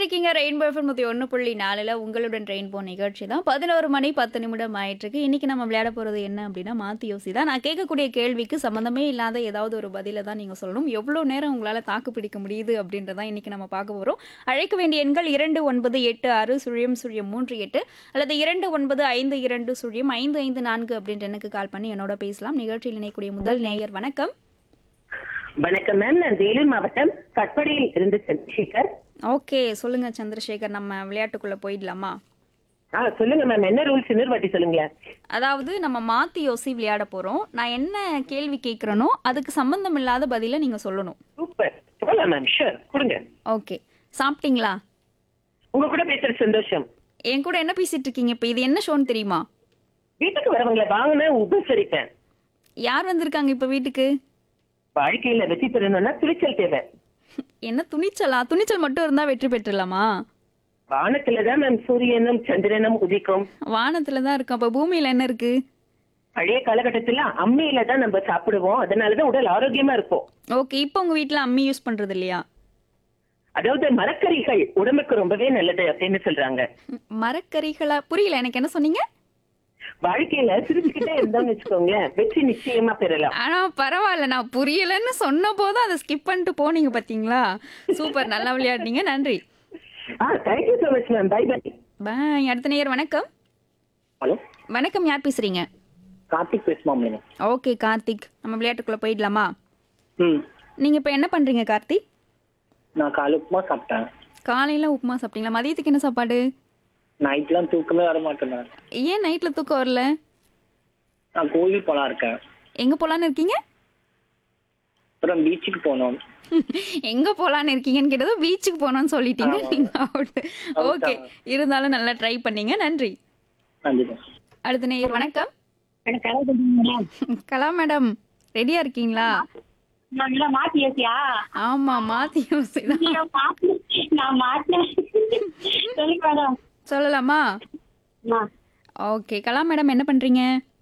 இருக்கீங்க rainbow FM நூற்றி ஒன்று புள்ளி நாலில் உங்களுடன் ரெயின்போ நிகழ்ச்சி தான் பதினோரு மணி பத்து நிமிடம் ஆயிட்டிருக்கு இன்னைக்கு நம்ம விளையாட போகிறது என்ன அப்படின்னா மாற்றி யோசி தான் நான் கேட்கக்கூடிய கேள்விக்கு சம்மந்தமே இல்லாத ஏதாவது ஒரு பதிலை தான் நீங்கள் சொல்லணும் எவ்வளோ நேரம் உங்களால் தாக்கு பிடிக்க முடியுது அப்படின்றதான் இன்னைக்கு நம்ம பார்க்க போகிறோம் அழைக்க வேண்டிய எண்கள் இரண்டு ஒன்பது எட்டு ஆறு சுழியம் சுழியம் மூன்று எட்டு அல்லது இரண்டு ஒன்பது ஐந்து இரண்டு சுழியம் ஐந்து ஐந்து நான்கு அப்படின்ற எனக்கு கால் பண்ணி என்னோட பேசலாம் நிகழ்ச்சியில் இணையக்கூடிய முதல் நேயர் வணக்கம் வணக்கம் மேம் நான் வேலூர் மாவட்டம் கட்படியில் இருந்து சந்திரசேகர் ஓகே சொல்லுங்க சந்திரசேகர் நம்ம விளையாட்டுக்குள்ள போயிடலாமா ஆ சொல்லுங்க மேம் என்ன ரூல்ஸ் இன்னொரு வாட்டி சொல்லுங்களேன் அதாவது நம்ம மாத்தி யோசி விளையாட போறோம் நான் என்ன கேள்வி கேட்குறனோ அதுக்கு சம்பந்தம் இல்லாத பதில நீங்க சொல்லணும் சூப்பர் போலாம் மேம் ஷூர் கொடுங்க ஓகே சாப்பிட்டீங்களா உங்க கூட பேசுற சந்தோஷம் என் கூட என்ன பேசிட்டு இருக்கீங்க இப்போ இது என்ன ஷோன்னு தெரியுமா வீட்டுக்கு வரவங்களை வாங்கின உபசரிப்பேன் யார் வந்திருக்காங்க இப்போ வீட்டுக்கு வாழ்க்கையில வெற்றி பெறணும்னா துணிச்சல் தேவை என்ன துணிச்சலா துணிச்சல் மட்டும் இருந்தா வெற்றி பெற்றுலாமா வானத்துலதான் மேம் சூரியனும் சந்திரனும் உதிக்கும் வானத்துல தான் இருக்கும் அப்போ பூமியில என்ன இருக்கு பழைய காலகட்டத்துல அம்மியில தான் நம்ம சாப்பிடுவோம் அதனாலதான் உடல் ஆரோக்கியமா இருப்போம் ஓகே இப்போ உங்க வீட்ல அம்மி யூஸ் பண்றது இல்லையா அதாவது மரக்கறிகள் உடம்புக்கு ரொம்பவே நல்லது அப்படின்னு சொல்றாங்க மரக்கறிகளா புரியல எனக்கு என்ன சொன்னீங்க வாழ்க்கையில சிரிச்சுக்கிட்டே இருந்தோம்னு வச்சுக்கோங்களேன் வெற்றி நிச்சயமா பெறலாம் ஆனா பரவாயில்ல நான் புரியலன்னு சொன்ன போது அதை ஸ்கிப் பண்ணிட்டு போனீங்க பாத்தீங்களா சூப்பர் நல்லா விளையாடுனீங்க நன்றி ஆ thank you so much ma'am bye bye bye அடுத்த நேயர் வணக்கம் ஹலோ வணக்கம் யார் பேசுறீங்க கார்த்திக் பேசுமா மேடம் ஓகே கார்த்திக் நம்ம விளையாட்டுக்குள்ள போயிடலாமா ம் நீங்க இப்ப என்ன பண்றீங்க கார்த்திக் நான் காலை உப்புமா சாப்பிட்டேன் காலையில உப்புமா சாப்பிட்டீங்களா மதியத்துக்கு என்ன சாப்பாடு நைட்லாம் தூக்கமே வர மாட்டேன் நான். ஏன் நைட்ல தூக்கம் வரல நான் கோயில் போலாம் இருக்கேன் எங்க போலான்னு இருக்கீங்க அப்புறம் பீச்சுக்கு போனோம் எங்க போலான்னு இருக்கீங்கன்னு கேட்டது பீச்சுக்கு போனோம்னு சொல்லிட்டீங்க நீங்க அவுட் ஓகே இருந்தாலும் நல்லா ட்ரை பண்ணீங்க நன்றி நன்றி அடுத்த நேயர் வணக்கம் கலா மேடம் ரெடியா இருக்கீங்களா நான் மாத்தி யோசியா ஆமா மாத்தி யோசிதான் நான் மாத்தி- நான் மாத்தினேன் சொல்லுங்க மேடம் சொல்லலாமா ஓகே கலா மேடம் என்ன பண்றீங்க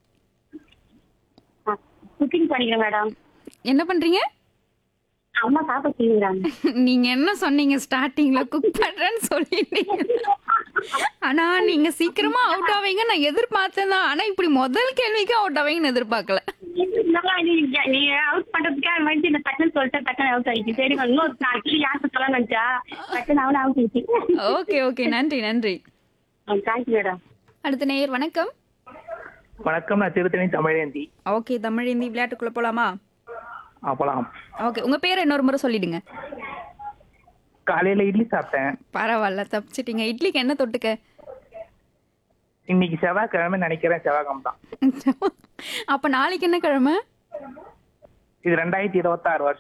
குக்கிங் பண்ணிக்கிறேன் மேடம் என்ன பண்றீங்க அம்மா சாப்பிட செய்யுறாங்க நீங்க என்ன சொன்னீங்க ஸ்டார்டிங்ல குக் பண்றேன்னு சொல்லிட்டீங்க ஆனா நீங்க சீக்கிரமா அவுட் ஆவீங்க நான் எதிர்பார்த்தேன் தான் ஆனா இப்படி முதல் கேள்விக்கு அவுட் ஆவீங்கன்னு எதிர்பார்க்கல நல்லா நீ நீ அவுட் பண்றதுக்காக வந்து இந்த டக்குன்னு சொல்லிட்டு டக்குன்னு அவுட் ஆயிடுச்சு சரி இன்னொரு நான் actually யாருக்கு சொல்ல நினைச்சா டக்குன்னு அவனை அவுட் ஆயிடுச்சு ஓகே ஓகே நன்றி நன்றி தேங்க்யூ மேடம் அடுத்த நேயர் வணக்கம் வணக்கம் நான் திருத்தணி தமிழேந்தி ஓகே தமிழ் இந்தி விளையாட்டுக்குள்ள போலாமா அப்பலாம் ஓகே உங்க பேர் இன்னொரு முறை சொல்லிடுங்க காலையில இட்லி சாப்பிட்டேன் பரவாயில்ல தப்பிச்சிட்டீங்க இட்லிக்கு என்ன தொட்டுக்க இன்னைக்கு செவ்வாய்க்கிழமை நினைக்கிறேன் செவ்வாய்க்கிழமை தான் அப்ப நாளைக்கு என்ன கிழமை இது ரெண்டாயிரத்தி இருபத்தாறு வருஷம்